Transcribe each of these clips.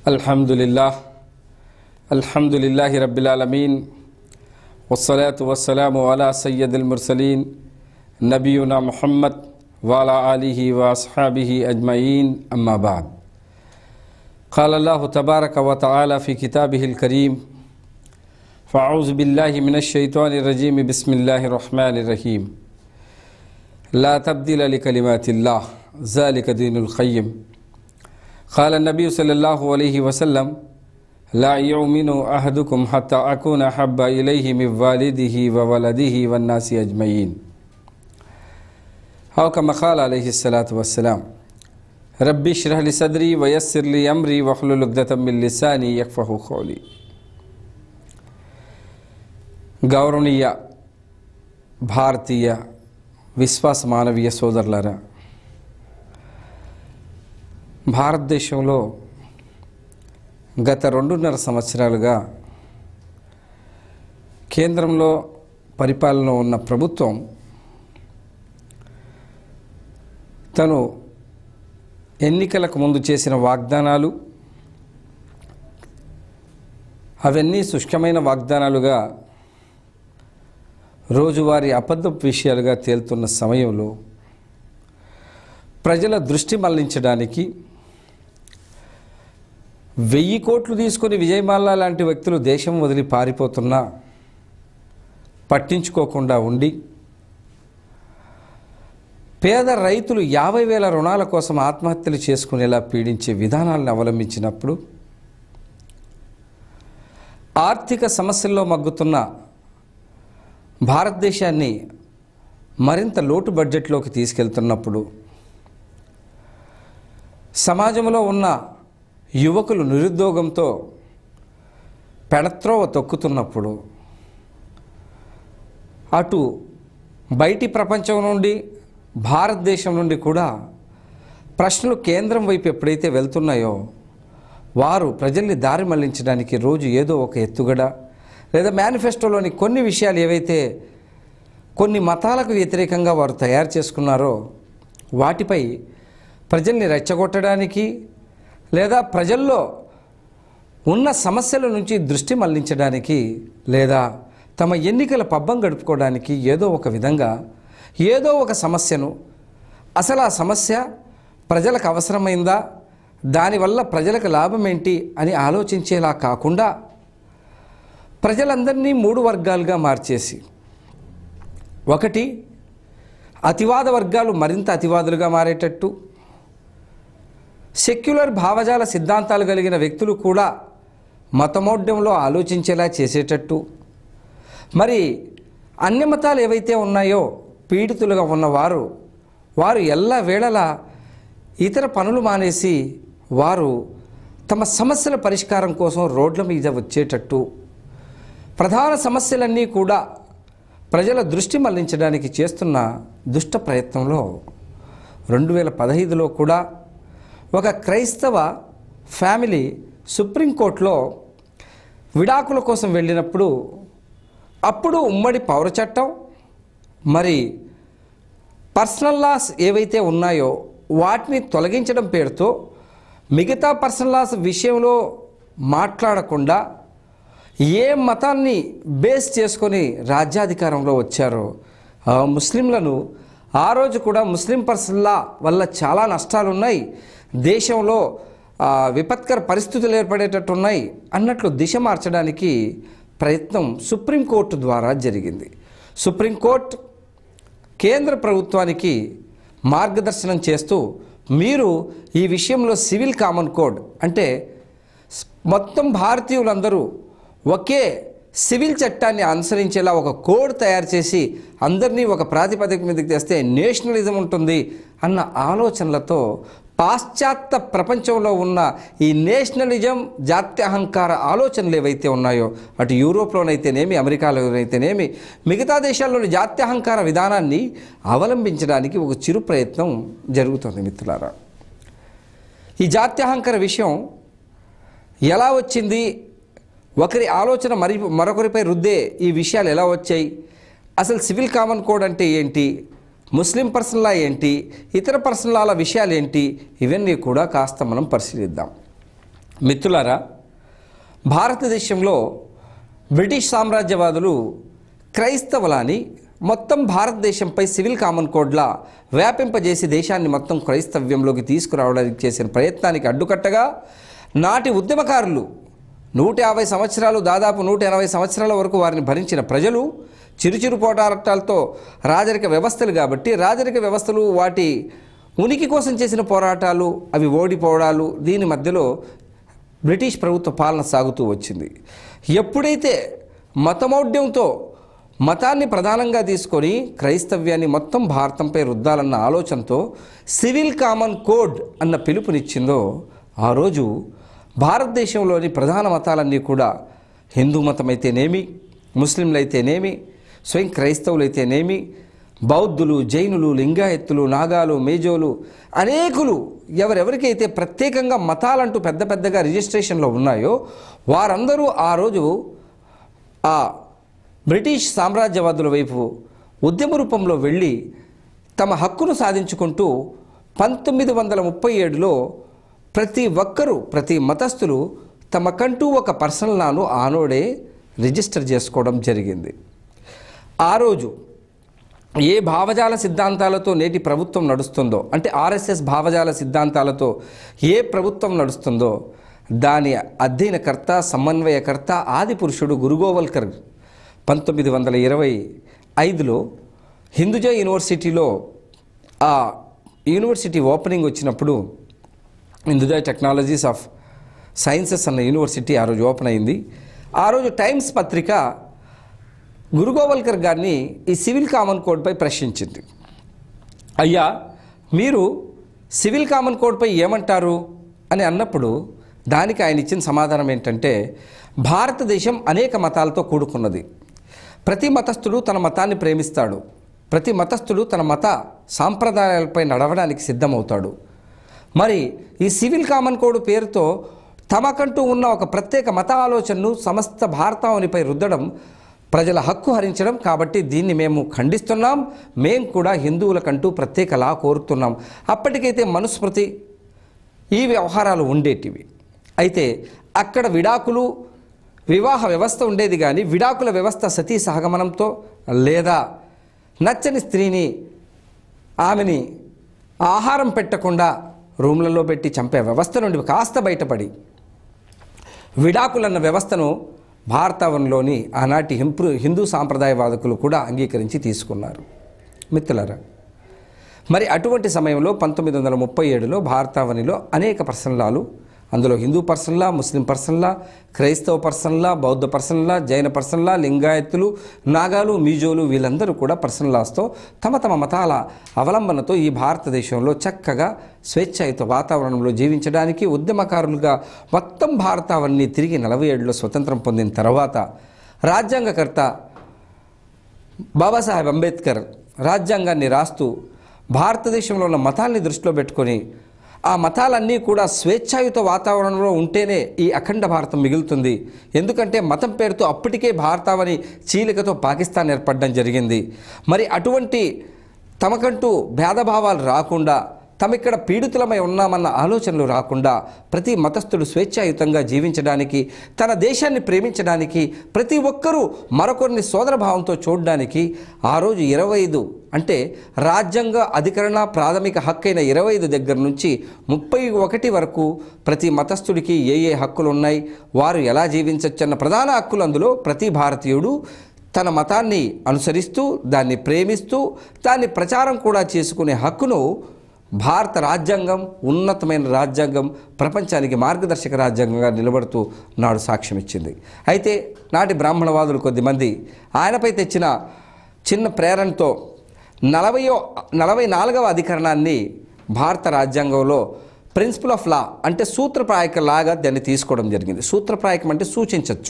الحمد لله الحمد لله رب العالمين والصلاة والسلام على سيد المرسلين نبينا محمد وعلى آله وأصحابه أجمعين أما بعد قال الله تبارك وتعالى في كتابه الكريم فأعوذ بالله من الشيطان الرجيم بسم الله الرحمن الرحيم لا تبديل لكلمات الله ذلك دين القيم قال النبي صلى الله عليه وسلم لا يؤمن أحدكم حتى أكون أحب إليه من والده وولده والناس أجمعين أو كما قال عليه الصلاة والسلام ربي اشرح لي صدري ويسر لي أمري واحلل عقدة من لساني يفقه قولي గౌరవనీయ భారతీయ విశ్వాస మానవీయ సోదరులారా భారతదేశంలో గత రెండున్నర సంవత్సరాలుగా కేంద్రంలో పరిపాలన ఉన్న ప్రభుత్వం తను ఎన్నికలకు ముందు చేసిన వాగ్దానాలు అవన్నీ శుష్కమైన వాగ్దానాలుగా రోజువారీ అబద్ధపు విషయాలుగా తేలుతున్న సమయంలో ప్రజల దృష్టి మళ్లించడానికి వెయ్యి కోట్లు తీసుకొని విజయమాల లాంటి వ్యక్తులు దేశం వదిలి పారిపోతున్నా పట్టించుకోకుండా ఉండి పేద రైతులు యాభై వేల రుణాల కోసం ఆత్మహత్యలు చేసుకునేలా పీడించే విధానాలను అవలంబించినప్పుడు ఆర్థిక సమస్యల్లో మగ్గుతున్న భారతదేశాన్ని మరింత లోటు బడ్జెట్లోకి తీసుకెళ్తున్నప్పుడు సమాజంలో ఉన్న యువకులు నిరుద్యోగంతో పెడత్రోవ తొక్కుతున్నప్పుడు అటు బయటి ప్రపంచం నుండి భారతదేశం నుండి కూడా ప్రశ్నలు కేంద్రం వైపు ఎప్పుడైతే వెళ్తున్నాయో వారు ప్రజల్ని దారి మళ్లించడానికి రోజు ఏదో ఒక ఎత్తుగడ లేదా మేనిఫెస్టోలోని కొన్ని విషయాలు ఏవైతే కొన్ని మతాలకు వ్యతిరేకంగా వారు తయారు చేసుకున్నారో వాటిపై ప్రజల్ని రెచ్చగొట్టడానికి లేదా ప్రజల్లో ఉన్న సమస్యల నుంచి దృష్టి మళ్లించడానికి లేదా తమ ఎన్నికల పబ్బం గడుపుకోవడానికి ఏదో ఒక విధంగా ఏదో ఒక సమస్యను అసలు ఆ సమస్య ప్రజలకు అవసరమైందా దానివల్ల ప్రజలకు లాభం ఏంటి అని ఆలోచించేలా కాకుండా ప్రజలందరినీ మూడు వర్గాలుగా మార్చేసి ఒకటి అతివాద వర్గాలు మరింత అతివాదులుగా మారేటట్టు సెక్యులర్ భావజాల సిద్ధాంతాలు కలిగిన వ్యక్తులు కూడా మతమోడ్యంలో ఆలోచించేలా చేసేటట్టు మరి అన్య మతాలు ఏవైతే ఉన్నాయో పీడితులుగా ఉన్నవారు వారు ఎల్ల వేళలా ఇతర పనులు మానేసి వారు తమ సమస్యల పరిష్కారం కోసం రోడ్ల మీద వచ్చేటట్టు ప్రధాన సమస్యలన్నీ కూడా ప్రజల దృష్టి మళ్లించడానికి చేస్తున్న దుష్ట ప్రయత్నంలో రెండు వేల పదహైదులో కూడా ఒక క్రైస్తవ ఫ్యామిలీ సుప్రీంకోర్టులో విడాకుల కోసం వెళ్ళినప్పుడు అప్పుడు ఉమ్మడి పౌర చట్టం మరి పర్సనల్ లాస్ ఏవైతే ఉన్నాయో వాటిని తొలగించడం పేరుతో మిగతా పర్సనల్ లాస్ విషయంలో మాట్లాడకుండా ఏ మతాన్ని బేస్ చేసుకొని రాజ్యాధికారంలో వచ్చారో ఆ ముస్లింలను ఆ రోజు కూడా ముస్లిం పర్సన్లా వల్ల చాలా నష్టాలు ఉన్నాయి దేశంలో ఆ, విపత్కర పరిస్థితులు ఏర్పడేటట్టు ఉన్నాయి అన్నట్లు దిశ మార్చడానికి ప్రయత్నం సుప్రీంకోర్టు ద్వారా జరిగింది సుప్రీంకోర్టు కేంద్ర ప్రభుత్వానికి మార్గదర్శనం చేస్తూ మీరు ఈ విషయంలో సివిల్ కామన్ కోడ్ అంటే స్- మొత్తం భారతీయులందరూ ఒకే సివిల్ చట్టాన్ని అనుసరించేలా ఒక కోడ్ తయారు చేసి అందరినీ ఒక ప్రాతిపదిక మీదకి తెస్తే నేషనలిజం ఉంటుంది అన్న ఆలోచనలతో పాశ్చాత్య ప్రపంచంలో ఉన్న ఈ నేషనలిజం జాత్యహంకార ఆలోచనలు ఏవైతే ఉన్నాయో అటు యూరోప్లోనైతేనేమి అమెరికాలోనైతేనేమి మిగతా దేశాల్లోని జాత్యహంకార విధానాన్ని అవలంబించడానికి ఒక చిరు ప్రయత్నం జరుగుతుంది మిత్రులారా ఈ జాత్యహంకార విషయం ఎలా వచ్చింది ఒకరి ఆలోచన మరి మరొకరిపై రుద్దే ఈ విషయాలు ఎలా వచ్చాయి అసలు సివిల్ కామన్ కోడ్ అంటే ఏంటి ముస్లిం పర్సన్ లా ఏంటి ఇతర పర్సన్ లాల విషయాలు ఏంటి ఇవన్నీ కూడా కాస్త మనం పరిశీలిద్దాం మిత్రులారా భారతదేశంలో బ్రిటిష్ సామ్రాజ్యవాదులు క్రైస్తవులని మొత్తం భారతదేశంపై సివిల్ కామన్ కోడ్లా వ్యాపింపజేసి దేశాన్ని మొత్తం క్రైస్తవ్యంలోకి తీసుకురావడానికి చేసిన ప్రయత్నానికి అడ్డుకట్టగా నాటి ఉద్యమకారులు నూట యాభై సంవత్సరాలు దాదాపు నూట ఎనభై సంవత్సరాల వరకు వారిని భరించిన ప్రజలు చిరుచిరు పోరాటాలతో రాజరిక వ్యవస్థలు కాబట్టి రాజరిక వ్యవస్థలు వాటి ఉనికి కోసం చేసిన పోరాటాలు అవి ఓడిపోవడాలు దీని మధ్యలో బ్రిటిష్ ప్రభుత్వ పాలన సాగుతూ వచ్చింది ఎప్పుడైతే మతమౌఢ్యంతో మతాన్ని ప్రధానంగా తీసుకొని క్రైస్తవ్యాన్ని మొత్తం భారతంపై రుద్దాలన్న ఆలోచనతో సివిల్ కామన్ కోడ్ అన్న పిలుపునిచ్చిందో ఆ రోజు భారతదేశంలోని ప్రధాన మతాలన్నీ కూడా హిందూ మతమైతేనేమి ముస్లింలైతేనేమి స్వయం క్రైస్తవులైతేనేమి బౌద్ధులు జైనులు లింగాయత్తులు నాగాలు మేజోలు అనేకులు ఎవరెవరికైతే ప్రత్యేకంగా మతాలంటూ పెద్ద పెద్దగా రిజిస్ట్రేషన్లో ఉన్నాయో వారందరూ ఆ రోజు ఆ బ్రిటిష్ సామ్రాజ్యవాదుల వైపు ఉద్యమ రూపంలో వెళ్ళి తమ హక్కును సాధించుకుంటూ పంతొమ్మిది వందల ముప్పై ఏడులో ప్రతి ఒక్కరూ ప్రతి మతస్థులు తమకంటూ ఒక పర్సనల్ లాను ఆనోడే రిజిస్టర్ చేసుకోవడం జరిగింది ఆ రోజు ఏ భావజాల సిద్ధాంతాలతో నేటి ప్రభుత్వం నడుస్తుందో అంటే ఆర్ఎస్ఎస్ భావజాల సిద్ధాంతాలతో ఏ ప్రభుత్వం నడుస్తుందో దాని అధ్యయనకర్త సమన్వయకర్త ఆది పురుషుడు గురుగోవల్కర్ పంతొమ్మిది వందల ఇరవై ఐదులో హిందూజా యూనివర్సిటీలో ఆ యూనివర్సిటీ ఓపెనింగ్ వచ్చినప్పుడు హిందూజా టెక్నాలజీస్ ఆఫ్ సైన్సెస్ అన్న యూనివర్సిటీ ఆ రోజు ఓపెన్ అయింది ఆ రోజు టైమ్స్ పత్రిక గురుగోవల్కర్ గారిని ఈ సివిల్ కామన్ కోడ్పై ప్రశ్నించింది అయ్యా మీరు సివిల్ కామన్ కోడ్పై ఏమంటారు అని అన్నప్పుడు దానికి ఆయన ఇచ్చిన సమాధానం ఏంటంటే భారతదేశం అనేక మతాలతో కూడుకున్నది ప్రతి మతస్థుడు తన మతాన్ని ప్రేమిస్తాడు ప్రతి మతస్థుడు తన మత సాంప్రదాయాలపై నడవడానికి సిద్ధమవుతాడు మరి ఈ సివిల్ కామన్ కోడ్ పేరుతో తమకంటూ ఉన్న ఒక ప్రత్యేక మత ఆలోచనను సమస్త భారతావనిపై రుద్దడం ప్రజల హక్కు హరించడం కాబట్టి దీన్ని మేము ఖండిస్తున్నాం మేం కూడా హిందువులకంటూ ప్రత్యేక లా కోరుతున్నాం అప్పటికైతే మనుస్మృతి ఈ వ్యవహారాలు ఉండేటివి అయితే అక్కడ విడాకులు వివాహ వ్యవస్థ ఉండేది కానీ విడాకుల వ్యవస్థ సతీ సహగమనంతో లేదా నచ్చని స్త్రీని ఆమెని ఆహారం పెట్టకుండా రూమ్లలో పెట్టి చంపే వ్యవస్థ నుండి కాస్త బయటపడి విడాకులన్న వ్యవస్థను భారతవనంలోని ఆనాటి హింప్రు హిందూ సాంప్రదాయవాదకులు కూడా అంగీకరించి తీసుకున్నారు మిత్రులారా మరి అటువంటి సమయంలో పంతొమ్మిది వందల ముప్పై ఏడులో భారతావనిలో అనేక పర్సనలాలు అందులో హిందూ పర్సన్లా ముస్లిం పర్సన్లా క్రైస్తవ పర్సన్లా బౌద్ధ పర్సన్లా జైన పర్సన్లా లింగాయత్తులు నాగాలు మీజోలు వీళ్ళందరూ కూడా పర్సన్లాస్తో తమ తమ మతాల అవలంబనతో ఈ భారతదేశంలో చక్కగా స్వేచ్ఛాయుత వాతావరణంలో జీవించడానికి ఉద్యమకారులుగా మొత్తం భారతావన్ని తిరిగి నలభై ఏడులో స్వతంత్రం పొందిన తర్వాత రాజ్యాంగకర్త బాబాసాహెబ్ అంబేద్కర్ రాజ్యాంగాన్ని రాస్తూ భారతదేశంలో ఉన్న మతాల్ని దృష్టిలో పెట్టుకొని ఆ మతాలన్నీ కూడా స్వేచ్ఛాయుత వాతావరణంలో ఉంటేనే ఈ అఖండ భారతం మిగులుతుంది ఎందుకంటే మతం పేరుతో అప్పటికే భారతావని చీలికతో పాకిస్తాన్ ఏర్పడడం జరిగింది మరి అటువంటి తమకంటూ భేదభావాలు రాకుండా తమిక్కడ పీడితులమై ఉన్నామన్న ఆలోచనలు రాకుండా ప్రతి మతస్థుడు స్వేచ్ఛాయుతంగా జీవించడానికి తన దేశాన్ని ప్రేమించడానికి ప్రతి ఒక్కరూ మరొకరిని సోదరభావంతో చూడడానికి ఆ రోజు ఇరవై ఐదు అంటే రాజ్యాంగ అధికరణ ప్రాథమిక హక్కైన ఇరవై ఐదు దగ్గర నుంచి ముప్పై ఒకటి వరకు ప్రతి మతస్థుడికి ఏ ఏ హక్కులు ఉన్నాయి వారు ఎలా జీవించవచ్చన్న ప్రధాన హక్కులు అందులో ప్రతి భారతీయుడు తన మతాన్ని అనుసరిస్తూ దాన్ని ప్రేమిస్తూ దాన్ని ప్రచారం కూడా చేసుకునే హక్కును భారత రాజ్యాంగం ఉన్నతమైన రాజ్యాంగం ప్రపంచానికి మార్గదర్శక రాజ్యాంగంగా నిలబడుతూ నాడు సాక్ష్యం ఇచ్చింది అయితే నాటి బ్రాహ్మణవాదులు కొద్దిమంది ఆయనపై తెచ్చిన చిన్న ప్రేరణతో నలభయో నలభై నాలుగవ అధికరణాన్ని భారత రాజ్యాంగంలో ప్రిన్సిపల్ ఆఫ్ లా అంటే సూత్రప్రాయక లాగా దాన్ని తీసుకోవడం జరిగింది సూత్రప్రాయకం అంటే సూచించవచ్చు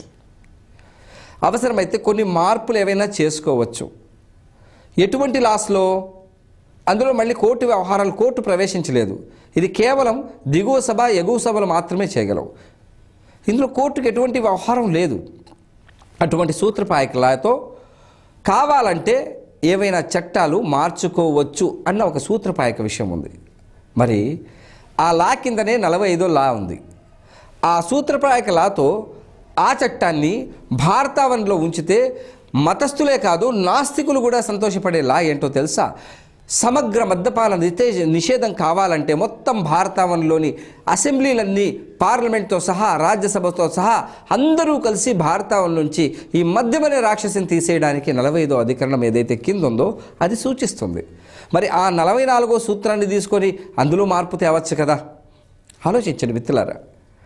అవసరమైతే కొన్ని మార్పులు ఏవైనా చేసుకోవచ్చు ఎటువంటి లాస్లో అందులో మళ్ళీ కోర్టు వ్యవహారాలు కోర్టు ప్రవేశించలేదు ఇది కేవలం దిగువ సభ ఎగువ సభలు మాత్రమే చేయగలవు ఇందులో కోర్టుకు ఎటువంటి వ్యవహారం లేదు అటువంటి సూత్రపాయకలతో కావాలంటే ఏవైనా చట్టాలు మార్చుకోవచ్చు అన్న ఒక సూత్రపాయక విషయం ఉంది మరి ఆ లా కిందనే నలభై ఐదో లా ఉంది ఆ సూత్రప్రాయక లాతో ఆ చట్టాన్ని భారతావనిలో ఉంచితే మతస్థులే కాదు నాస్తికులు కూడా సంతోషపడే లా ఏంటో తెలుసా సమగ్ర మద్యపాన నితే- నిషేధం కావాలంటే మొత్తం భారతావనిలోని అసెంబ్లీలన్నీ పార్లమెంట్తో సహా రాజ్యసభతో సహా అందరూ కలిసి భారతావని నుంచి ఈ మద్యమనే రాక్షసిని తీసేయడానికి నలభై ఐదో అధికరణం ఏదైతే కింద ఉందో అది సూచిస్తుంది మరి ఆ నలభై నాలుగో సూత్రాన్ని తీసుకొని అందులో మార్పు తేవచ్చు కదా ఆలోచించండి మిత్రులారా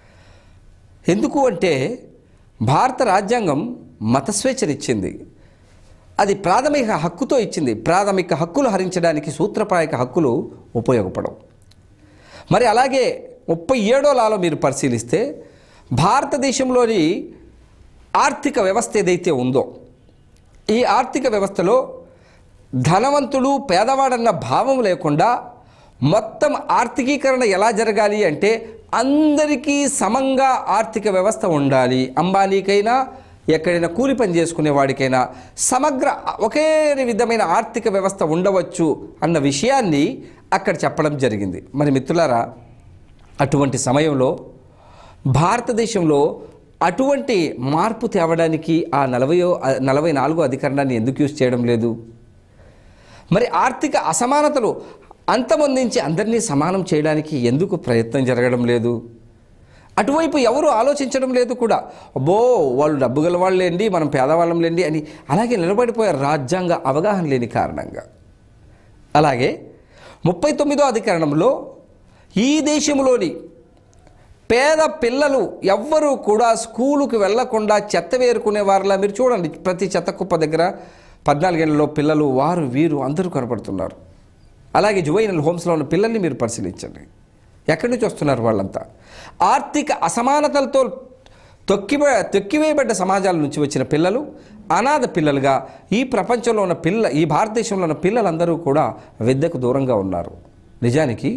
ఎందుకు అంటే భారత రాజ్యాంగం మత స్వేచ్ఛనిచ్చింది అది ప్రాథమిక హక్కుతో ఇచ్చింది ప్రాథమిక హక్కులు హరించడానికి సూత్రప్రాయక హక్కులు ఉపయోగపడవు మరి అలాగే ముప్పై ఏడో లాలో మీరు పరిశీలిస్తే భారతదేశంలోని ఆర్థిక వ్యవస్థ ఏదైతే ఉందో ఈ ఆర్థిక వ్యవస్థలో ధనవంతుడు పేదవాడన్న భావం లేకుండా మొత్తం ఆర్థికీకరణ ఎలా జరగాలి అంటే అందరికీ సమంగా ఆర్థిక వ్యవస్థ ఉండాలి అంబానీకైనా ఎక్కడైనా కూలి పని చేసుకునే వాడికైనా సమగ్ర ఒకే విధమైన ఆర్థిక వ్యవస్థ ఉండవచ్చు అన్న విషయాన్ని అక్కడ చెప్పడం జరిగింది మరి మిత్రులారా అటువంటి సమయంలో భారతదేశంలో అటువంటి మార్పు తేవడానికి ఆ నలభయో నలభై నాలుగో అధికరణాన్ని ఎందుకు యూజ్ చేయడం లేదు మరి ఆర్థిక అసమానతలు అంతమొందించి అందరినీ సమానం చేయడానికి ఎందుకు ప్రయత్నం జరగడం లేదు అటువైపు ఎవరు ఆలోచించడం లేదు కూడా అబ్బో వాళ్ళు డబ్బు గల వాళ్ళేండి మనం పేదవాళ్ళం లేండి అని అలాగే నిలబడిపోయారు రాజ్యాంగ అవగాహన లేని కారణంగా అలాగే ముప్పై తొమ్మిదో అధికరణంలో ఈ దేశంలోని పేద పిల్లలు ఎవ్వరూ కూడా స్కూలుకి వెళ్లకుండా చెత్త వేరుకునే వారిలా మీరు చూడండి ప్రతి చెత్త కుప్ప దగ్గర పద్నాలుగేళ్లలో పిల్లలు వారు వీరు అందరూ కనపడుతున్నారు అలాగే జువైనల్ హోమ్స్లో ఉన్న పిల్లల్ని మీరు పరిశీలించండి ఎక్కడి నుంచి వస్తున్నారు వాళ్ళంతా ఆర్థిక అసమానతలతో తొక్కివ తొక్కివేయబడ్డ సమాజాల నుంచి వచ్చిన పిల్లలు అనాథ పిల్లలుగా ఈ ప్రపంచంలో ఉన్న పిల్ల ఈ భారతదేశంలో ఉన్న పిల్లలందరూ కూడా విద్యకు దూరంగా ఉన్నారు నిజానికి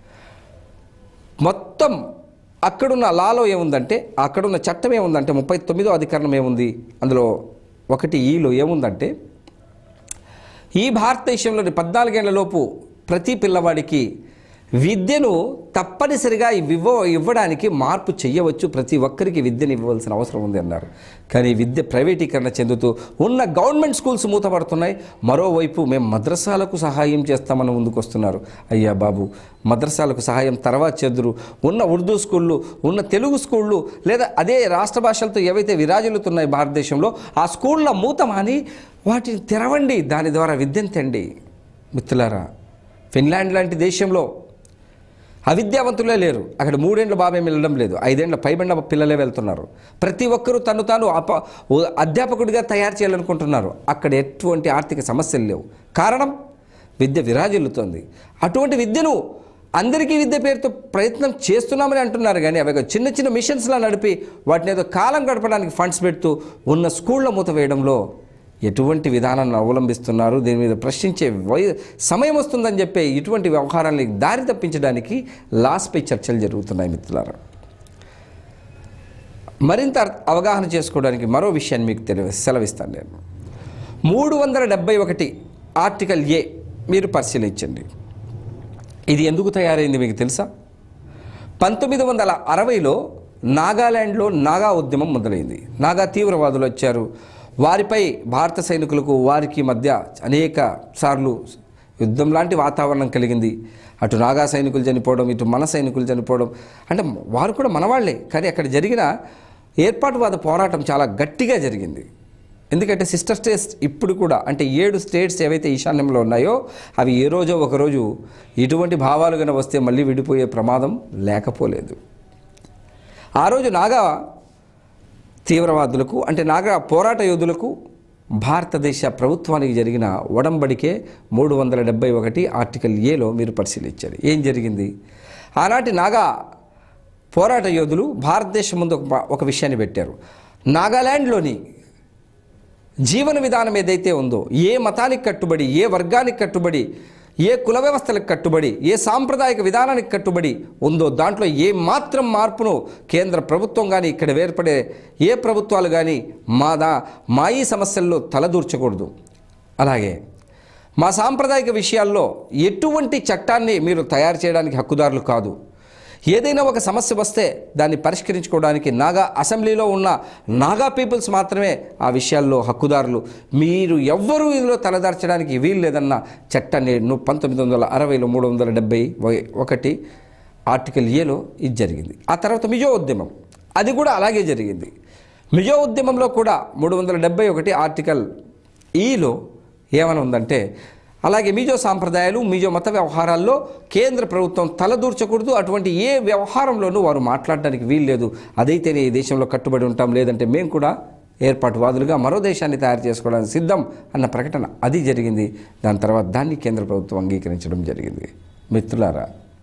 మొత్తం అక్కడున్న లాలో ఏముందంటే అక్కడున్న చట్టం ఏముందంటే ముప్పై తొమ్మిదో అధికరణం ఏముంది అందులో ఒకటి ఈలో ఏముందంటే ఈ భారతదేశంలోని పద్నాలుగేళ్ల లోపు ప్రతి పిల్లవాడికి విద్యను తప్పనిసరిగా ఇవ్వ ఇవ్వడానికి మార్పు చేయవచ్చు ప్రతి ఒక్కరికి విద్యను ఇవ్వవలసిన అవసరం ఉంది అన్నారు కానీ విద్య ప్రైవేటీకరణ చెందుతూ ఉన్న గవర్నమెంట్ స్కూల్స్ మూతపడుతున్నాయి మరోవైపు మేము మద్రసాలకు సహాయం చేస్తామని ముందుకు వస్తున్నారు అయ్యా బాబు మద్రసాలకు సహాయం తర్వాత చెదురు ఉన్న ఉర్దూ స్కూళ్ళు ఉన్న తెలుగు స్కూళ్ళు లేదా అదే రాష్ట్ర భాషలతో ఏవైతే విరాజిల్లుతున్నాయి భారతదేశంలో ఆ స్కూళ్ళ మూత మాని వాటిని తెరవండి దాని ద్వారా విద్యను తెండి మిత్రులారా ఫిన్లాండ్ లాంటి దేశంలో అవిద్యావంతులే లేరు అక్కడ మూడేండ్ల బాబేం వెళ్ళడం లేదు ఐదేండ్ల పైబడిన పిల్లలే వెళ్తున్నారు ప్రతి ఒక్కరూ తను తాను అప అధ్యాపకుడిగా తయారు చేయాలనుకుంటున్నారు అక్కడ ఎటువంటి ఆర్థిక సమస్యలు లేవు కారణం విద్య విరాజిల్లుతోంది అటువంటి విద్యను అందరికీ విద్య పేరుతో ప్రయత్నం చేస్తున్నామని అంటున్నారు కానీ అవి చిన్న చిన్న మిషన్స్లా నడిపి వాటిని ఏదో కాలం గడపడానికి ఫండ్స్ పెడుతూ ఉన్న స్కూళ్ళ మూత వేయడంలో ఎటువంటి విధానాన్ని అవలంబిస్తున్నారు దీని మీద ప్రశ్నించే వయ సమయం వస్తుందని చెప్పే ఇటువంటి వ్యవహారాన్ని దారి తప్పించడానికి లాస్పై చర్చలు జరుగుతున్నాయి మిత్రులారా మరింత అర్థ- అవగాహన చేసుకోవడానికి మరో విషయాన్ని మీకు తెలియ సెలవిస్తాను నేను మూడు వందల డెబ్బై ఒకటి ఆర్టికల్ ఏ మీరు పరిశీలించండి ఇది ఎందుకు తయారైంది మీకు తెలుసా పంతొమ్మిది వందల అరవైలో నాగాలాండ్లో నాగా ఉద్యమం మొదలైంది నాగా తీవ్రవాదులు వచ్చారు వారిపై భారత సైనికులకు వారికి మధ్య అనేక సార్లు యుద్ధం లాంటి వాతావరణం కలిగింది అటు నాగా సైనికులు చనిపోవడం ఇటు మన సైనికులు చనిపోవడం అంటే వారు కూడా మనవాళ్లే కానీ అక్కడ జరిగిన ఏర్పాటువాద పోరాటం చాలా గట్టిగా జరిగింది ఎందుకంటే సిస్టర్ స్టేట్స్ ఇప్పుడు కూడా అంటే ఏడు స్టేట్స్ ఏవైతే ఈశాన్యంలో ఉన్నాయో అవి ఏ రోజో ఒకరోజు ఇటువంటి భావాలు కనుక వస్తే మళ్ళీ విడిపోయే ప్రమాదం లేకపోలేదు ఆ రోజు నాగా తీవ్రవాదులకు అంటే నాగా పోరాట యోధులకు భారతదేశ ప్రభుత్వానికి జరిగిన ఒడంబడికే మూడు వందల డెబ్బై ఒకటి ఆర్టికల్ ఏలో మీరు పరిశీలించారు ఏం జరిగింది ఆనాటి నాగా పోరాట యోధులు భారతదేశం ముందు ఒక ఒక విషయాన్ని పెట్టారు నాగాలాండ్లోని జీవన విధానం ఏదైతే ఉందో ఏ మతానికి కట్టుబడి ఏ వర్గానికి కట్టుబడి ఏ కుల వ్యవస్థలకు కట్టుబడి ఏ సాంప్రదాయక విధానానికి కట్టుబడి ఉందో దాంట్లో ఏ మాత్రం మార్పును కేంద్ర ప్రభుత్వం కానీ ఇక్కడ వేర్పడే ఏ ప్రభుత్వాలు కానీ మా దా మా ఈ సమస్యల్లో తలదూర్చకూడదు అలాగే మా సాంప్రదాయక విషయాల్లో ఎటువంటి చట్టాన్ని మీరు తయారు చేయడానికి హక్కుదారులు కాదు ఏదైనా ఒక సమస్య వస్తే దాన్ని పరిష్కరించుకోవడానికి నాగా అసెంబ్లీలో ఉన్న నాగా పీపుల్స్ మాత్రమే ఆ విషయాల్లో హక్కుదారులు మీరు ఎవ్వరూ ఇందులో తలదార్చడానికి వీలు లేదన్న చట్టాన్ని ను- పంతొమ్మిది వందల అరవైలో మూడు వందల డెబ్బై ఒకటి ఆర్టికల్ ఏలో ఇది జరిగింది ఆ తర్వాత మిజో ఉద్యమం అది కూడా అలాగే జరిగింది మిజో ఉద్యమంలో కూడా మూడు వందల డెబ్బై ఒకటి ఆర్టికల్ ఈలో ఏమని ఉందంటే అలాగే మిజో సాంప్రదాయాలు మిజో మత వ్యవహారాల్లో కేంద్ర ప్రభుత్వం తలదూర్చకూడదు అటువంటి ఏ వ్యవహారంలోనూ వారు మాట్లాడడానికి వీల్లేదు అదైతేనే ఈ దేశంలో కట్టుబడి ఉంటాం లేదంటే మేము కూడా ఏర్పాటువాదులుగా మరో దేశాన్ని తయారు చేసుకోవడానికి సిద్ధం అన్న ప్రకటన అది జరిగింది దాని తర్వాత దాన్ని కేంద్ర ప్రభుత్వం అంగీకరించడం జరిగింది మిత్రులారా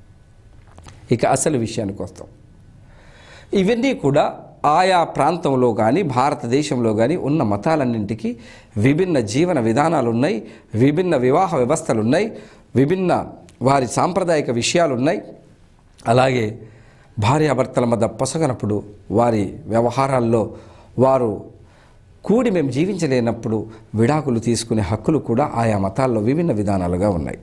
ఇక అసలు విషయానికి వస్తాం ఇవన్నీ కూడా ఆయా ప్రాంతంలో కానీ భారతదేశంలో కానీ ఉన్న మతాలన్నింటికి విభిన్న జీవన విధానాలు ఉన్నాయి విభిన్న వివాహ వ్యవస్థలు ఉన్నాయి విభిన్న వారి సాంప్రదాయక విషయాలు ఉన్నాయి అలాగే భార్యాభర్తల మధ్య పొసగనప్పుడు వారి వ్యవహారాల్లో వారు కూడి మేము జీవించలేనప్పుడు విడాకులు తీసుకునే హక్కులు కూడా ఆయా మతాల్లో విభిన్న విధానాలుగా ఉన్నాయి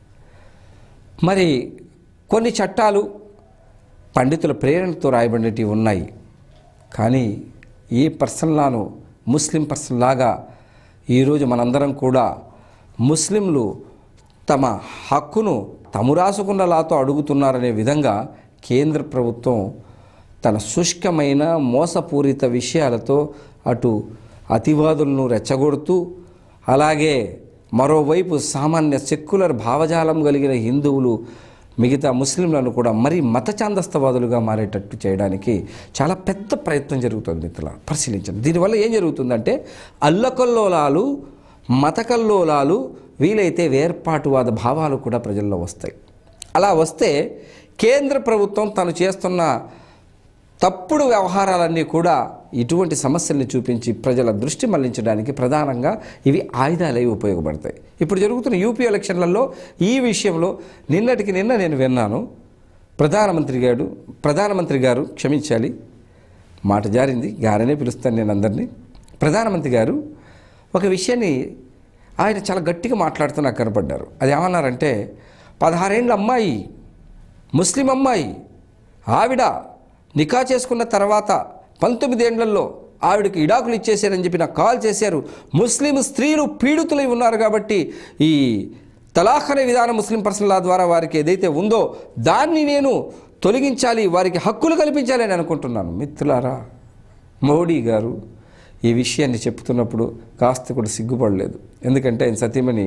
మరి కొన్ని చట్టాలు పండితుల ప్రేరణతో రాయబడినవి ఉన్నాయి కానీ ఏ పర్సన్లాను ముస్లిం పర్సన్ లాగా ఈరోజు మనందరం కూడా ముస్లింలు తమ హక్కును తము రాసుకున్న లాతో అడుగుతున్నారనే విధంగా కేంద్ర ప్రభుత్వం తన శుష్కమైన మోసపూరిత విషయాలతో అటు అతివాదులను రెచ్చగొడుతూ అలాగే మరోవైపు సామాన్య సెక్యులర్ భావజాలం కలిగిన హిందువులు మిగతా ముస్లింలను కూడా మరీ మత ఛాందస్తవాదులుగా మారేటట్టు చేయడానికి చాలా పెద్ద ప్రయత్నం జరుగుతుంది మిత్రుల పరిశీలించండి దీనివల్ల ఏం జరుగుతుందంటే అల్లకల్లోలాలు మతకల్లోలాలు వీలైతే వేర్పాటువాద భావాలు కూడా ప్రజల్లో వస్తాయి అలా వస్తే కేంద్ర ప్రభుత్వం తను చేస్తున్న తప్పుడు వ్యవహారాలన్నీ కూడా ఇటువంటి సమస్యల్ని చూపించి ప్రజల దృష్టి మళ్లించడానికి ప్రధానంగా ఇవి ఆయుధాలై ఉపయోగపడతాయి ఇప్పుడు జరుగుతున్న యూపీ ఎలక్షన్లలో ఈ విషయంలో నిన్నటికి నిన్న నేను విన్నాను ప్రధానమంత్రి గారు ప్రధానమంత్రి గారు క్షమించాలి మాట జారింది గారనే పిలుస్తాను నేను అందరినీ ప్రధానమంత్రి గారు ఒక విషయాన్ని ఆయన చాలా గట్టిగా మాట్లాడుతూ నాకు కనపడ్డారు అది ఏమన్నారంటే పదహారేండ్ల అమ్మాయి ముస్లిం అమ్మాయి ఆవిడ నికా చేసుకున్న తర్వాత పంతొమ్మిది ఏండ్లలో ఆవిడకి ఇడాకులు ఇచ్చేశారని చెప్పి నాకు కాల్ చేశారు ముస్లిం స్త్రీలు పీడితులై ఉన్నారు కాబట్టి ఈ తలాఖ్ అనే విధానం ముస్లిం పర్సన్ల ద్వారా వారికి ఏదైతే ఉందో దాన్ని నేను తొలగించాలి వారికి హక్కులు కల్పించాలి అని అనుకుంటున్నాను మిత్రులారా మోడీ గారు ఈ విషయాన్ని చెప్తున్నప్పుడు కాస్త కూడా సిగ్గుపడలేదు ఎందుకంటే ఆయన సతీమణి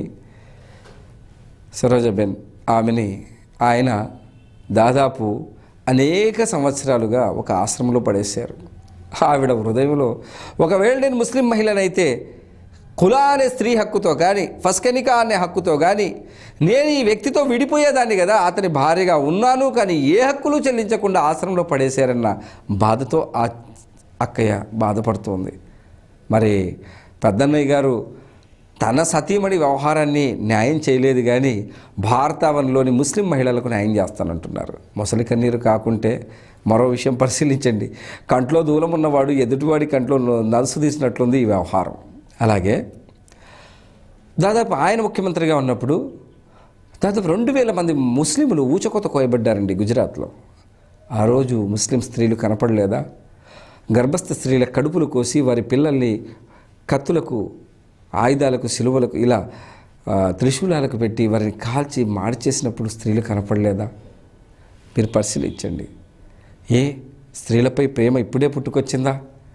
సరోజబెన్ ఆమెని ఆయన దాదాపు అనేక సంవత్సరాలుగా ఒక ఆశ్రమంలో పడేశారు ఆవిడ హృదయంలో ఒకవేళ నేను ముస్లిం మహిళనైతే కులా అనే స్త్రీ హక్కుతో కానీ ఫస్కనికా అనే హక్కుతో కానీ నేను ఈ వ్యక్తితో విడిపోయేదాన్ని కదా అతని భార్యగా ఉన్నాను కానీ ఏ హక్కులు చెల్లించకుండా ఆశ్రమంలో పడేశారన్న బాధతో ఆ అక్కయ్య బాధపడుతోంది మరి పెద్దన్నయ్య గారు తన సతీమణి వ్యవహారాన్ని న్యాయం చేయలేదు కానీ భారతావనిలోని ముస్లిం మహిళలకు న్యాయం చేస్తానంటున్నారు మొసలి కన్నీరు కాకుంటే మరో విషయం పరిశీలించండి కంట్లో దూలం ఉన్నవాడు ఎదుటివాడి కంట్లో నలుసు తీసినట్లుంది ఈ వ్యవహారం అలాగే దాదాపు ఆయన ముఖ్యమంత్రిగా ఉన్నప్పుడు దాదాపు రెండు వేల మంది ముస్లింలు ఊచకొత కోయబడ్డారండి గుజరాత్లో ఆ రోజు ముస్లిం స్త్రీలు కనపడలేదా గర్భస్థ స్త్రీల కడుపులు కోసి వారి పిల్లల్ని కత్తులకు ఆయుధాలకు సిలువలకు ఇలా ఆ, త్రిశూలాలకు పెట్టి వారిని కాల్చి మార్చేసినప్పుడు స్త్రీలు కనపడలేదా మీరు పరిశీలించండి ఏ స్త్రీలపై ప్రేమ ఇప్పుడే పుట్టుకొచ్చిందా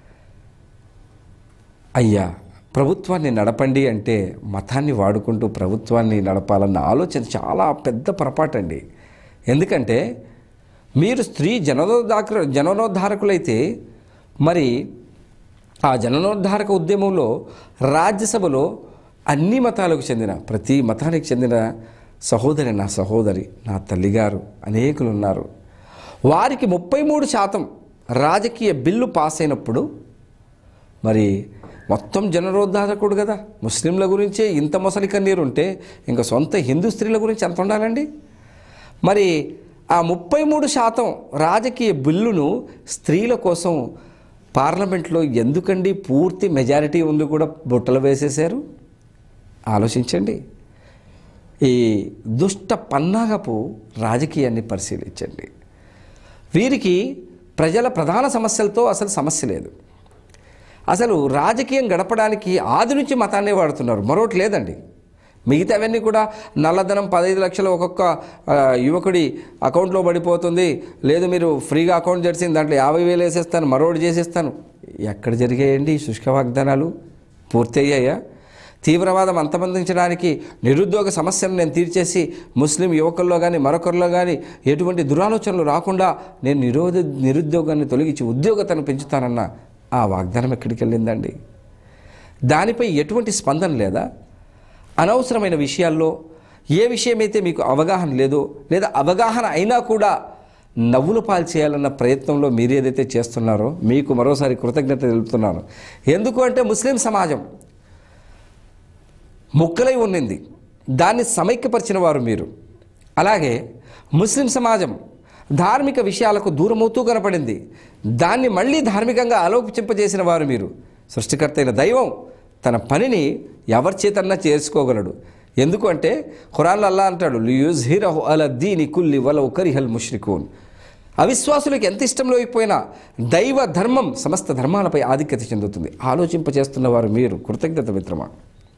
అయ్యా ప్రభుత్వాన్ని నడపండి అంటే మతాన్ని వాడుకుంటూ ప్రభుత్వాన్ని నడపాలన్న ఆలోచన చాలా పెద్ద పొరపాటండి ఎందుకంటే మీరు స్త్రీ జననోద్ధార జననోద్ధారకులైతే మరి ఆ జననోద్ధారక ఉద్యమంలో రాజ్యసభలో అన్ని మతాలకు చెందిన ప్రతి మతానికి చెందిన సహోదరి నా సహోదరి నా తల్లిగారు అనేకులు ఉన్నారు వారికి ముప్పై మూడు శాతం రాజకీయ బిల్లు పాస్ అయినప్పుడు మరి మొత్తం జనరోద్ధారకుడు కదా ముస్లింల గురించే ఇంత మొసలి కన్నీరు ఉంటే ఇంకా సొంత హిందూ స్త్రీల గురించి ఎంత ఉండాలండి మరి ఆ ముప్పై మూడు శాతం రాజకీయ బిల్లును స్త్రీల కోసం పార్లమెంట్లో ఎందుకండి పూర్తి మెజారిటీ ఉంది కూడా బుట్టలు వేసేశారు ఆలోచించండి ఈ దుష్ట పన్నాగపు రాజకీయాన్ని పరిశీలించండి వీరికి ప్రజల ప్రధాన సమస్యలతో అసలు సమస్య లేదు అసలు రాజకీయం గడపడానికి ఆది నుంచి మతాన్నే వాడుతున్నారు మరొకటి లేదండి మిగతావన్నీ కూడా నల్లధనం పదహైదు లక్షలు ఒక్కొక్క ఆ, యువకుడి అకౌంట్లో పడిపోతుంది లేదు మీరు ఫ్రీగా అకౌంట్ తెరిచింది దాంట్లో యాభై వేలు వేసేస్తాను మరొకటి చేసేస్తాను ఎక్కడ జరిగాయండి ఈ శుష్క వాగ్దానాలు పూర్తి అయ్యాయా తీవ్రవాదం అంతమందించడానికి నిరుద్యోగ సమస్యను నేను తీర్చేసి ముస్లిం యువకుల్లో కానీ మరొకరిలో కానీ ఎటువంటి దురాలోచనలు రాకుండా నేను నిరోధ నిరుద్యోగాన్ని తొలగించి ఉద్యోగతను పెంచుతానన్న ఆ వాగ్దానం ఎక్కడికి వెళ్ళిందండి దానిపై ఎటువంటి స్పందన లేదా అనవసరమైన విషయాల్లో ఏ విషయమైతే మీకు అవగాహన లేదో లేదా అవగాహన అయినా కూడా నవ్వులు పాలు చేయాలన్న ప్రయత్నంలో మీరు ఏదైతే చేస్తున్నారో మీకు మరోసారి కృతజ్ఞత తెలుపుతున్నాను ఎందుకు అంటే ముస్లిం సమాజం ముక్కలై ఉన్నింది దాన్ని సమైక్యపరిచిన వారు మీరు అలాగే ముస్లిం సమాజం ధార్మిక విషయాలకు దూరమవుతూ కనపడింది దాన్ని మళ్ళీ ధార్మికంగా ఆలోచింపజేసిన వారు మీరు సృష్టికర్త అయిన దైవం తన పనిని ఎవరి చేతన్నా చేసుకోగలడు ఎందుకు అంటే ఖురాన్లో అల్లా అంటాడు లియూజ్ హీరహు అల దీని కుల్లి వల కరిహల్ ముష్రికూన్ అవిశ్వాసులకు ఎంత ఇష్టం లేకపోయినా దైవ ధర్మం సమస్త ధర్మాలపై ఆధిక్యత చెందుతుంది ఆలోచింపచేస్తున్న వారు మీరు కృతజ్ఞత మిత్రమా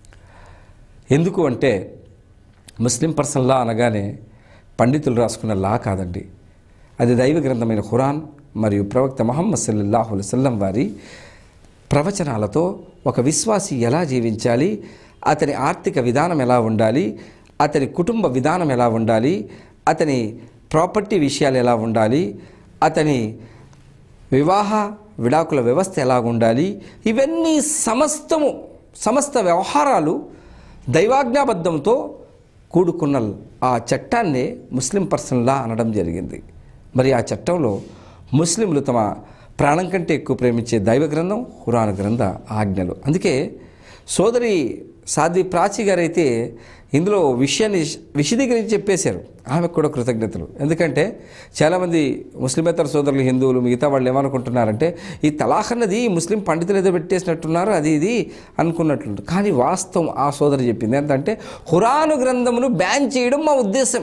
ఎందుకు అంటే ముస్లిం పర్సన్ లా అనగానే పండితులు రాసుకున్న లా కాదండి అది దైవ గ్రంథమైన ఖురాన్ మరియు ప్రవక్త మహమ్మద్ సల్లల్లాహు వసల్లం వారి ప్రవచనాలతో ఒక విశ్వాసి ఎలా జీవించాలి అతని ఆర్థిక విధానం ఎలా ఉండాలి అతని కుటుంబ విధానం ఎలా ఉండాలి అతని ప్రాపర్టీ విషయాలు ఎలా ఉండాలి అతని వివాహ విడాకుల వ్యవస్థ ఎలా ఉండాలి ఇవన్నీ సమస్తము సమస్త వ్యవహారాలు దైవాజ్ఞాబద్ధంతో కూడుకున్న ఆ చట్టాన్నే ముస్లిం పర్సన్ లా అనడం జరిగింది మరి ఆ చట్టంలో ముస్లింలు తమ ప్రాణం కంటే ఎక్కువ ప్రేమించే దైవ గ్రంథం హురాన్ గ్రంథ ఆజ్ఞలు అందుకే సోదరి సాధ్వి ప్రాచి గారైతే ఇందులో విషయాన్ని విశదీకరించి చెప్పేశారు ఆమెకు కూడా కృతజ్ఞతలు ఎందుకంటే చాలామంది ముస్లిమేతర సోదరులు హిందువులు మిగతా వాళ్ళు ఏమనుకుంటున్నారంటే ఈ తలాఖ్ అన్నది ఈ ముస్లిం పండితులు ఏదో పెట్టేసినట్టున్నారు అది ఇది అనుకున్నట్లు కానీ వాస్తవం ఆ సోదరు చెప్పింది ఏంటంటే హురాను గ్రంథమును బ్యాన్ చేయడం మా ఉద్దేశం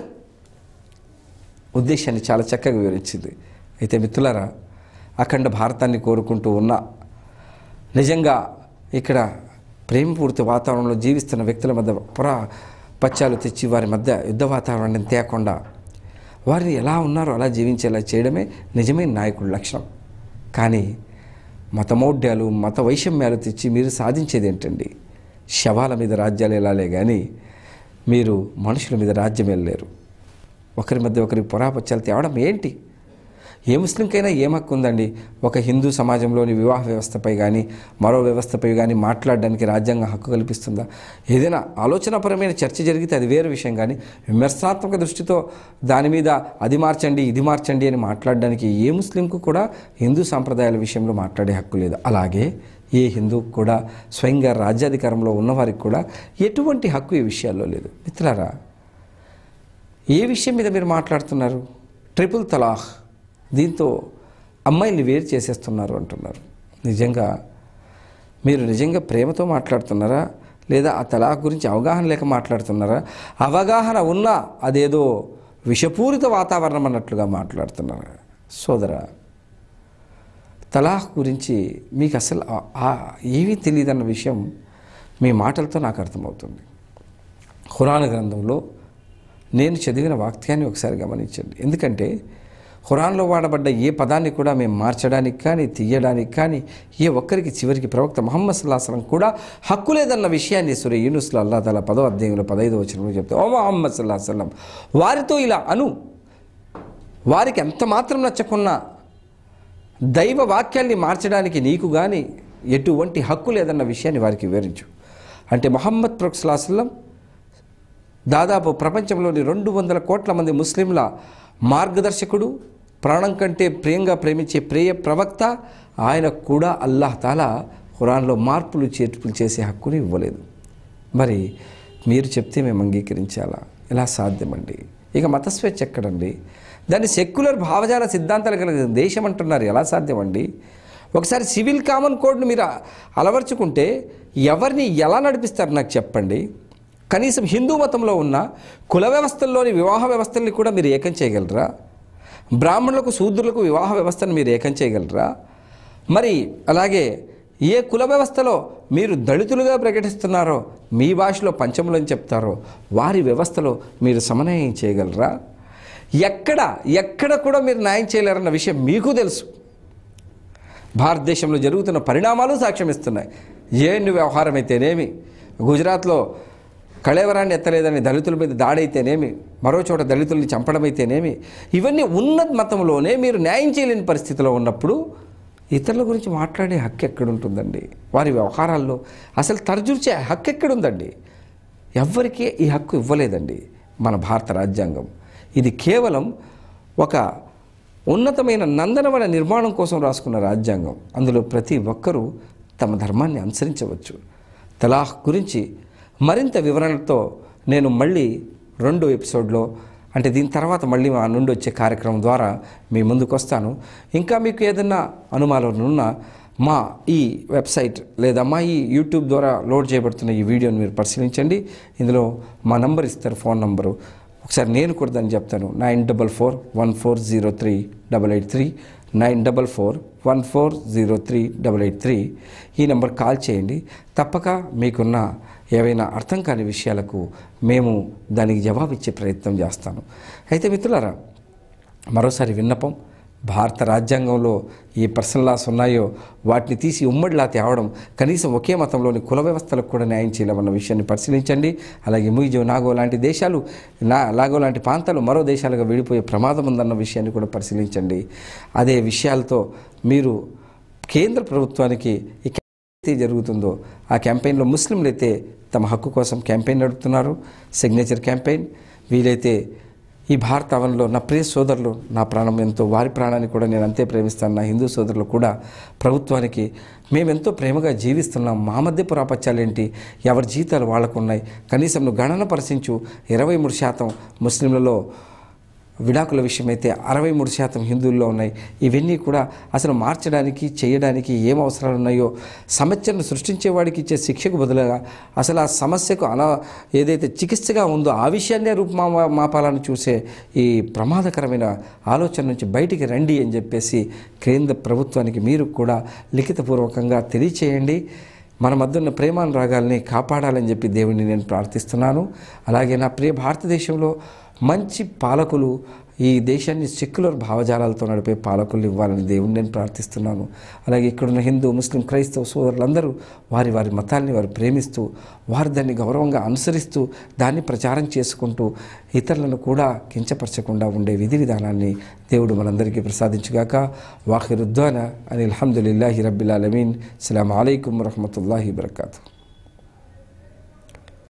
ఉద్దేశాన్ని చాలా చక్కగా వివరించింది అయితే మిత్రులారా అఖండ భారతాన్ని కోరుకుంటూ ఉన్న నిజంగా ఇక్కడ ప్రేమపూర్తి వాతావరణంలో జీవిస్తున్న వ్యక్తుల మధ్య పురా పచ్చాలు తెచ్చి వారి మధ్య యుద్ధ వాతావరణాన్ని తేకుండా వారిని ఎలా ఉన్నారో అలా జీవించేలా చేయడమే నిజమైన నాయకుడి లక్షణం కానీ మతమౌఢ్యాలు మత వైషమ్యాలు తెచ్చి మీరు సాధించేది ఏంటండి శవాల మీద రాజ్యాలు వెళ్ళాలే కానీ మీరు మనుషుల మీద రాజ్యం వెళ్ళలేరు ఒకరి మధ్య ఒకరి పొరాపచ్చాలు తేవడం ఏంటి ఏ ముస్లింకైనా ఏం హక్కు ఉందండి ఒక హిందూ సమాజంలోని వివాహ వ్యవస్థపై కానీ మరో వ్యవస్థపై కానీ మాట్లాడడానికి రాజ్యాంగం హక్కు కల్పిస్తుందా ఏదైనా ఆలోచనాపరమైన చర్చ జరిగితే అది వేరే విషయం కానీ విమర్శనాత్మక దృష్టితో దాని మీద అది మార్చండి ఇది మార్చండి అని మాట్లాడడానికి ఏ ముస్లింకు కూడా హిందూ సాంప్రదాయాల విషయంలో మాట్లాడే హక్కు లేదు అలాగే ఏ హిందూకు కూడా స్వయంగా రాజ్యాధికారంలో ఉన్నవారికి కూడా ఎటువంటి హక్కు ఈ విషయాల్లో లేదు మిత్రులారా ఏ విషయం మీద మీరు మాట్లాడుతున్నారు ట్రిపుల్ తలాహ్ దీంతో అమ్మాయిల్ని వేరు చేసేస్తున్నారు అంటున్నారు నిజంగా మీరు నిజంగా ప్రేమతో మాట్లాడుతున్నారా లేదా ఆ తలాఖ్ గురించి అవగాహన లేక మాట్లాడుతున్నారా అవగాహన ఉన్నా అదేదో విషపూరిత వాతావరణం అన్నట్లుగా మాట్లాడుతున్నారా సోదరా తలాఖ్ గురించి మీకు అసలు ఆ- ఆ ఏమీ తెలియదన్న విషయం మీ మాటలతో నాకు అర్థమవుతుంది ఖురాన్ గ్రంథంలో నేను చదివిన వాక్యాన్ని ఒకసారి గమనించండి ఎందుకంటే ఖురాన్లో వాడబడ్డ ఏ పదాన్ని కూడా మేము మార్చడానికి కానీ తీయడానికి కానీ ఏ ఒక్కరికి చివరికి ప్రవక్త మహమ్మద్ సల్లాహం కూడా హక్కు లేదన్న విషయాన్ని సురే యూనుస్లో అల్లా తల పదో అధ్యాయంలో పదహైదో వచ్చిన చెప్తే ఓ మహమ్మద్ సల్లాహ్ సల్లం వారితో ఇలా అను వారికి ఎంత మాత్రం నచ్చకున్నా దైవ వాక్యాల్ని మార్చడానికి నీకు కానీ ఎటువంటి హక్కు లేదన్న విషయాన్ని వారికి వివరించు అంటే మొహమ్మద్ ప్రొక్స్లాసల్లం దాదాపు ప్రపంచంలోని రెండు వందల కోట్ల మంది ముస్లింల మార్గదర్శకుడు ప్రాణం కంటే ప్రియంగా ప్రేమించే ప్రేయ ప్రవక్త ఆయనకు కూడా అల్లాహ్ తాలా ఖురాన్లో మార్పులు చేర్పులు చేసే హక్కుని ఇవ్వలేదు మరి మీరు చెప్తే మేము అంగీకరించాలా ఎలా సాధ్యమండి ఇక మత స్వేచ్ఛ ఎక్కడండి దాన్ని సెక్యులర్ భావజాల సిద్ధాంతాలు కలిగిన దేశం అంటున్నారు ఎలా సాధ్యమండి ఒకసారి సివిల్ కామన్ కోడ్ను మీరు అలవర్చుకుంటే ఎవరిని ఎలా నడిపిస్తారు నాకు చెప్పండి కనీసం హిందూ మతంలో ఉన్న కుల వ్యవస్థల్లోని వివాహ వ్యవస్థల్ని కూడా మీరు ఏకం చేయగలరా బ్రాహ్మణులకు శూద్రులకు వివాహ వ్యవస్థను మీరు ఏకం చేయగలరా మరి అలాగే ఏ కుల వ్యవస్థలో మీరు దళితులుగా ప్రకటిస్తున్నారో మీ భాషలో పంచములని చెప్తారో వారి వ్యవస్థలో మీరు సమన్వయం చేయగలరా ఎక్కడ ఎక్కడ కూడా మీరు న్యాయం చేయలేరన్న విషయం మీకు తెలుసు భారతదేశంలో జరుగుతున్న పరిణామాలు సాక్ష్యమిస్తున్నాయి జేఎన్యు వ్యవహారం అయితేనేమి గుజరాత్లో కళేవరాన్ని ఎత్తలేదని దళితుల మీద దాడైతేనేమి మరో చోట దళితుల్ని చంపడమైతేనేమి ఇవన్నీ ఉన్నత మతంలోనే మీరు న్యాయం చేయలేని పరిస్థితిలో ఉన్నప్పుడు ఇతరుల గురించి మాట్లాడే హక్కు ఎక్కడుంటుందండి వారి వ్యవహారాల్లో అసలు తరజుర్చే హక్కు ఎక్కడుందండి ఎవ్వరికీ ఈ హక్కు ఇవ్వలేదండి మన భారత రాజ్యాంగం ఇది కేవలం ఒక ఉన్నతమైన నందనవన నిర్మాణం కోసం రాసుకున్న రాజ్యాంగం అందులో ప్రతి ఒక్కరూ తమ ధర్మాన్ని అనుసరించవచ్చు తలాహ్ గురించి మరింత వివరణతో నేను మళ్ళీ రెండో ఎపిసోడ్లో అంటే దీని తర్వాత మళ్ళీ మా నుండి వచ్చే కార్యక్రమం ద్వారా మీ ముందుకు వస్తాను ఇంకా మీకు ఏదైనా అనుమానాలు ఉన్నా మా ఈ వెబ్సైట్ లేదా మా ఈ యూట్యూబ్ ద్వారా లోడ్ చేయబడుతున్న ఈ వీడియోని మీరు పరిశీలించండి ఇందులో మా నంబర్ ఇస్తారు ఫోన్ నంబరు ఒకసారి నేను కూడా దాన్ని చెప్తాను nine double four one four zero three double eight three nine double four one four zero three double eight three ఈ నెంబర్ కాల్ చేయండి తప్పక మీకున్న ఏవైనా అర్థం కాని విషయాలకు మేము దానికి జవాబు ఇచ్చే ప్రయత్నం చేస్తాను అయితే మిత్రులారా మరోసారి విన్నపం భారత రాజ్యాంగంలో ఏ పర్సనల్ లాస్ ఉన్నాయో వాటిని తీసి ఉమ్మడిలా తేవడం కనీసం ఒకే మతంలోని కుల వ్యవస్థలకు కూడా న్యాయం చేయలేమన్న విషయాన్ని పరిశీలించండి అలాగే ముయిజో నాగో లాంటి దేశాలు నా లాగో లాంటి ప్రాంతాలు మరో దేశాలుగా విడిపోయే ప్రమాదం ఉందన్న విషయాన్ని కూడా పరిశీలించండి అదే విషయాలతో మీరు కేంద్ర ప్రభుత్వానికి ఈ అయితే జరుగుతుందో ఆ క్యాంపెయిన్లో ముస్లింలు అయితే తమ హక్కు కోసం క్యాంపెయిన్ నడుపుతున్నారు సిగ్నేచర్ క్యాంపెయిన్ వీలైతే ఈ భారత అవన్లో నా ప్రియ సోదరులు నా ప్రాణం ఎంతో వారి ప్రాణాన్ని కూడా నేను అంతే ప్రేమిస్తాను నా హిందూ సోదరులు కూడా ప్రభుత్వానికి మేమెంతో ప్రేమగా జీవిస్తున్నాం మా మధ్య పురాపత్యాలేంటి ఎవరి జీతాలు వాళ్ళకు ఉన్నాయి కనీసం నువ్వు గణన పరిశీలించు ఇరవై మూడు శాతం ముస్లింలలో విడాకుల విషయమైతే అరవై మూడు శాతం హిందువుల్లో ఉన్నాయి ఇవన్నీ కూడా అసలు మార్చడానికి చేయడానికి ఏం అవసరాలు ఉన్నాయో సమస్యను సృష్టించేవాడికి ఇచ్చే శిక్షకు బదులుగా అసలు ఆ సమస్యకు అన ఏదైతే చికిత్సగా ఉందో ఆ విషయాన్నే రూపుమా మాపాలని చూసే ఈ ప్రమాదకరమైన ఆలోచన నుంచి బయటికి రండి అని చెప్పేసి కేంద్ర ప్రభుత్వానికి మీరు కూడా లిఖితపూర్వకంగా తెలియచేయండి మన మధ్య ఉన్న ప్రేమానురాగాల్ని కాపాడాలని చెప్పి దేవుడిని నేను ప్రార్థిస్తున్నాను అలాగే నా ప్రియ భారతదేశంలో మంచి పాలకులు ఈ దేశాన్ని సెక్యులర్ భావజాలాలతో నడిపే పాలకులు ఇవ్వాలని దేవుడిని నేను ప్రార్థిస్తున్నాను అలాగే ఇక్కడున్న హిందూ ముస్లిం క్రైస్తవ సోదరులందరూ వారి వారి మతాల్ని వారు ప్రేమిస్తూ వారు దాన్ని గౌరవంగా అనుసరిస్తూ దాన్ని ప్రచారం చేసుకుంటూ ఇతరులను కూడా కించపరచకుండా ఉండే విధి విధానాన్ని దేవుడు మనందరికీ ప్రసాదించుగాక వాహిరుద్వాన అని అల్హమ్దుల్లాహి రబ్బిల్ ఆలమీన్ అస్సలం అయికం వరహమతుల్లాహి వబర్కాతూ